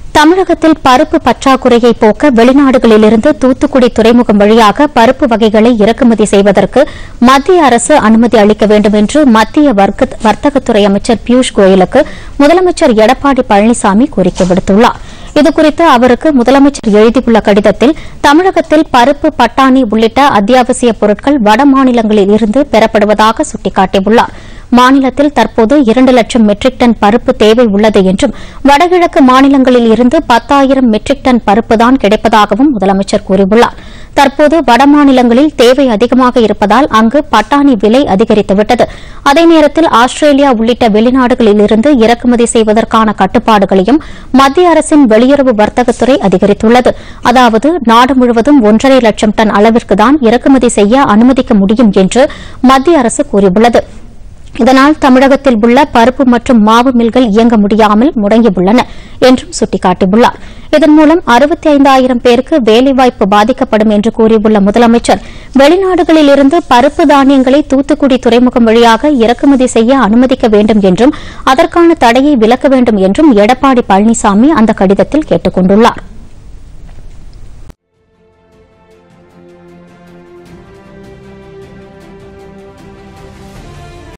தமிழகத்தில் பருப்பு பற்றாக்குறையை போக்க வெளிநாடுகளிலிருந்து தூத்துக்குடி துறைமுகம் வழியாக பருப்பு வகைகளை இறக்குமதி செய்வதற்கு மத்திய அரசு அனுமதி அளிக்க வேண்டும் என்று மத்திய வர்க்க- வர்த்தகத்துறை அமைச்சர் பியூஷ் கோயலுக்கு முதலமைச்சர் எடப்பாடி பழனிசாமி கோரிக்கை விடுத்துள்ளார் இதுகுறித்து அவருக்கு முதலமைச்சர் எழுதியுள்ள கடிதத்தில் தமிழகத்தில் பருப்பு பட்டாணி உள்ளிட்ட அத்தியாவசிய பொருட்கள் வட மாநிலங்களில் இருந்து பெறப்படுவதாக சுட்டிக்காட்டியுள்ளார் மாநிலத்தில் தற்போது இரண்டு லட்சம் மெட்ரிக் டன் பருப்பு தேவை உள்ளது என்றும் வடகிழக்கு மாநிலங்களில் இருந்து பத்தாயிரம் மெட்ரிக் டன் பருப்புதான் கிடைப்பதாகவும் முதலமைச்சர் கூறியுள்ளார் தற்போது வட மாநிலங்களில் தேவை அதிகமாக இருப்பதால் அங்கு பட்டாணி விலை அதிகரித்துவிட்டது அதே நேரத்தில் ஆஸ்திரேலியா உள்ளிட்ட வெளிநாடுகளில் இருந்து இறக்குமதி செய்வதற்கான கட்டுப்பாடுகளையும் மத்திய அரசின் வெளியுறவு வர்த்தகத்துறை அதிகரித்துள்ளது அதாவது நாடு முழுவதும் ஒன்றரை லட்சம் டன் அளவிற்குதான் இறக்குமதி செய்ய அனுமதிக்க முடியும் என்று மத்திய அரசு கூறியுள்ளது இதனால் தமிழகத்தில் உள்ள பருப்பு மற்றும் மாவு மில்கள் இயங்க முடியாமல் முடங்கியுள்ளன என்றும் சுட்டிக்காட்டியுள்ளார் இதன் மூலம் அறுபத்தி ஐந்தாயிரம் பேருக்கு வேலைவாய்ப்பு பாதிக்கப்படும் என்று கூறியுள்ள முதலமைச்சர் வெளிநாடுகளில் இருந்து பருப்பு தானியங்களை தூத்துக்குடி துறைமுகம் வழியாக இறக்குமதி செய்ய அனுமதிக்க வேண்டும் என்றும் அதற்கான தடையை விலக்க வேண்டும் என்றும் எடப்பாடி பழனிசாமி அந்த கடிதத்தில் கேட்டுக் கொண்டுள்ளாா்